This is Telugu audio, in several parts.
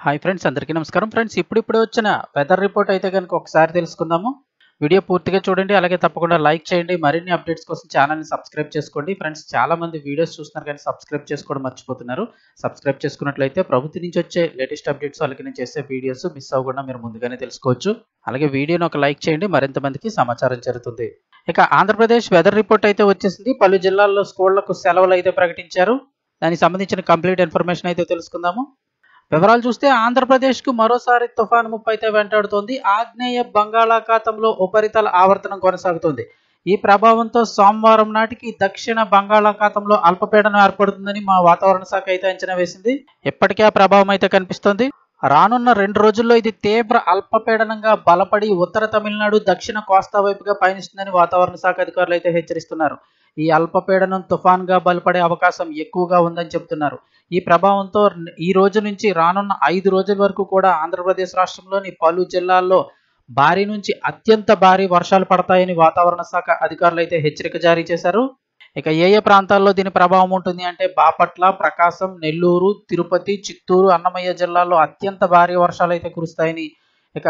హాయ్ ఫ్రెండ్స్ అందరికీ నమస్కారం ఫ్రెండ్స్ ఇప్పుడిప్పుడే వచ్చిన వెదర్ రిపోర్ట్ అయితే కనుక ఒకసారి తెలుసుకుందాము వీడియో పూర్తిగా చూడండి అలాగే తప్పకుండా లైక్ చేయండి మరిన్ని అప్డేట్స్ కోసం ఛానల్ని సబ్స్క్రైబ్ చేసుకోండి ఫ్రెండ్స్ చాలా మంది వీడియోస్ చూస్తున్నారు కానీ సబ్స్క్రైబ్ చేసుకోవడం మర్చిపోతున్నారు సబ్స్క్రైబ్ చేసుకున్నట్లయితే ప్రభుత్వం నుంచి వచ్చే లేటెస్ట్ అప్డేట్స్ అలాగే నేను చేసే వీడియోస్ మిస్ అవ్వకుండా మీరు ముందుగానే తెలుసుకోవచ్చు అలాగే వీడియోని ఒక లైక్ చేయండి మరింత మందికి సమాచారం జరుగుతుంది ఇక ఆంధ్రప్రదేశ్ వెదర్ రిపోర్ట్ అయితే వచ్చేసింది పలు జిల్లాల్లో స్కూళ్లకు సెలవులు అయితే ప్రకటించారు దానికి సంబంధించిన కంప్లీట్ ఇన్ఫర్మేషన్ అయితే తెలుసుకుందాము వివరాలు చూస్తే ఆంధ్రప్రదేశ్కు మరోసారి తుఫాను ముప్పు అయితే వెంటాడుతోంది ఆగ్నేయ బంగాళాఖాతంలో ఉపరితల ఆవర్తనం కొనసాగుతుంది ఈ ప్రభావంతో సోమవారం నాటికి దక్షిణ బంగాళాఖాతంలో అల్పపీడనం ఏర్పడుతుందని మా వాతావరణ శాఖ అయితే అంచనా వేసింది ఇప్పటికే ఆ ప్రభావం అయితే కనిపిస్తోంది రానున్న రెండు రోజుల్లో ఇది తీవ్ర అల్పపీడనంగా బలపడి ఉత్తర తమిళనాడు దక్షిణ కోస్తా వైపుగా పయనిస్తుందని వాతావరణ శాఖ అధికారులు అయితే హెచ్చరిస్తున్నారు ఈ అల్పపీడనం తుఫాన్గా బలపడే అవకాశం ఎక్కువగా ఉందని చెబుతున్నారు ఈ ప్రభావంతో ఈ రోజు నుంచి రానున్న ఐదు రోజుల వరకు కూడా ఆంధ్రప్రదేశ్ రాష్ట్రంలోని పలు జిల్లాల్లో భారీ నుంచి అత్యంత భారీ వర్షాలు పడతాయని వాతావరణ శాఖ అధికారులు అయితే హెచ్చరిక జారీ చేశారు ఇక ఏ ఏ ప్రాంతాల్లో దీని ప్రభావం ఉంటుంది అంటే బాపట్ల ప్రకాశం నెల్లూరు తిరుపతి చిత్తూరు అన్నమయ్య జిల్లాల్లో అత్యంత భారీ వర్షాలు అయితే కురుస్తాయని ఇక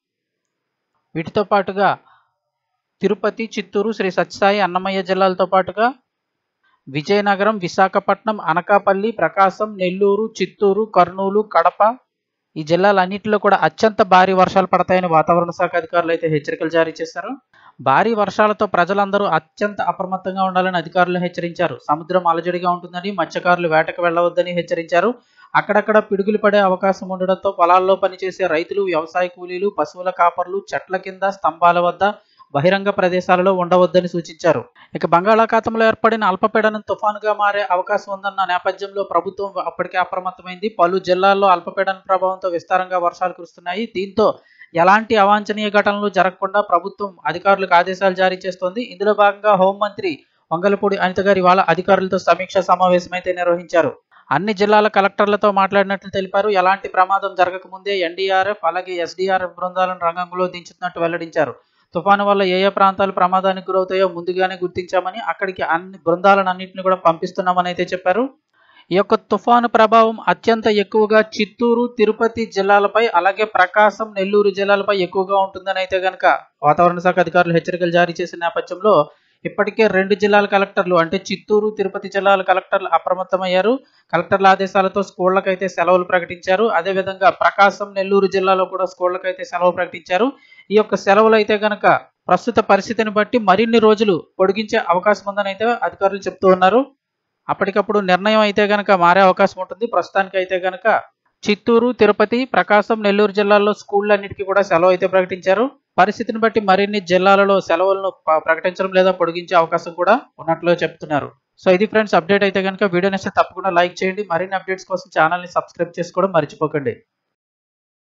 వీటితో పాటుగా తిరుపతి చిత్తూరు శ్రీ సత్యసాయి అన్నమయ్య జిల్లాలతో పాటుగా విజయనగరం విశాఖపట్నం అనకాపల్లి ప్రకాశం నెల్లూరు చిత్తూరు కర్నూలు కడప ఈ జిల్లాలన్నింటిలో కూడా అత్యంత భారీ వర్షాలు పడతాయని వాతావరణ శాఖ అధికారులు అయితే హెచ్చరికలు జారీ చేశారు భారీ వర్షాలతో ప్రజలందరూ అత్యంత అప్రమత్తంగా ఉండాలని అధికారులు హెచ్చరించారు సముద్రం అలజడిగా ఉంటుందని మత్స్యకారులు వేటకు వెళ్లవద్దని హెచ్చరించారు అక్కడక్కడ పిడుగులు పడే అవకాశం ఉండడంతో పొలాల్లో పనిచేసే రైతులు వ్యవసాయ కూలీలు పశువుల కాపర్లు చెట్ల కింద స్తంభాల వద్ద బహిరంగ ప్రదేశాలలో ఉండవద్దని సూచించారు ఇక బంగాళాఖాతంలో ఏర్పడిన అల్పపీడనం తుఫానుగా మారే అవకాశం ఉందన్న నేపథ్యంలో ప్రభుత్వం అప్పటికే అప్రమత్తమైంది పలు జిల్లాల్లో అల్పపీడన ప్రభావంతో విస్తారంగా వర్షాలు కురుస్తున్నాయి దీంతో ఎలాంటి అవాంఛనీయ ఘటనలు జరగకుండా ప్రభుత్వం అధికారులకు ఆదేశాలు జారీ చేస్తోంది ఇందులో భాగంగా హోంమంత్రి వంగలపూడి అనిత గారి వాళ్ళ అధికారులతో సమీక్ష సమావేశం అయితే నిర్వహించారు అన్ని జిల్లాల కలెక్టర్లతో మాట్లాడినట్లు తెలిపారు ఎలాంటి ప్రమాదం జరగకముందే ఎన్డీఆర్ఎఫ్ అలాగే ఎస్డీఆర్ఎఫ్ బృందాలను రంగంలో దించుతున్నట్టు వెల్లడించారు తుఫాను వల్ల ఏ ఏ ప్రాంతాలు ప్రమాదానికి గురవుతాయో ముందుగానే గుర్తించామని అక్కడికి అన్ని బృందాలను అన్నింటిని కూడా పంపిస్తున్నామని అయితే చెప్పారు ఈ యొక్క తుఫాను ప్రభావం అత్యంత ఎక్కువగా చిత్తూరు తిరుపతి జిల్లాలపై అలాగే ప్రకాశం నెల్లూరు జిల్లాలపై ఎక్కువగా ఉంటుందని అయితే కనుక వాతావరణ శాఖ అధికారులు హెచ్చరికలు జారీ చేసిన నేపథ్యంలో ఇప్పటికే రెండు జిల్లాల కలెక్టర్లు అంటే చిత్తూరు తిరుపతి జిల్లాల కలెక్టర్లు అప్రమత్తమయ్యారు కలెక్టర్ల ఆదేశాలతో స్కూళ్లకైతే సెలవులు ప్రకటించారు అదేవిధంగా ప్రకాశం నెల్లూరు జిల్లాలో కూడా స్కూళ్లకైతే సెలవు ప్రకటించారు ఈ యొక్క సెలవులు అయితే కనుక ప్రస్తుత పరిస్థితిని బట్టి మరిన్ని రోజులు పొడిగించే అవకాశం ఉందని అయితే అధికారులు చెప్తూ ఉన్నారు అప్పటికప్పుడు నిర్ణయం అయితే కనుక మారే అవకాశం ఉంటుంది ప్రస్తుతానికి అయితే కనుక చిత్తూరు తిరుపతి ప్రకాశం నెల్లూరు జిల్లాల్లో స్కూళ్ళన్నిటికీ కూడా సెలవు అయితే ప్రకటించారు పరిస్థితిని బట్టి మరిన్ని జిల్లాలలో సెలవులను ప్రకటించడం లేదా పొడిగించే అవకాశం కూడా ఉన్నట్లు చెప్తున్నారు సో ఇది ఫ్రెండ్స్ అప్డేట్ అయితే కనుక వీడియో నచ్చితే తప్పకుండా లైక్ చేయండి మరిన్ని అప్డేట్స్ కోసం ఛానల్ని సబ్స్క్రైబ్ చేసుకోవడం మర్చిపోకండి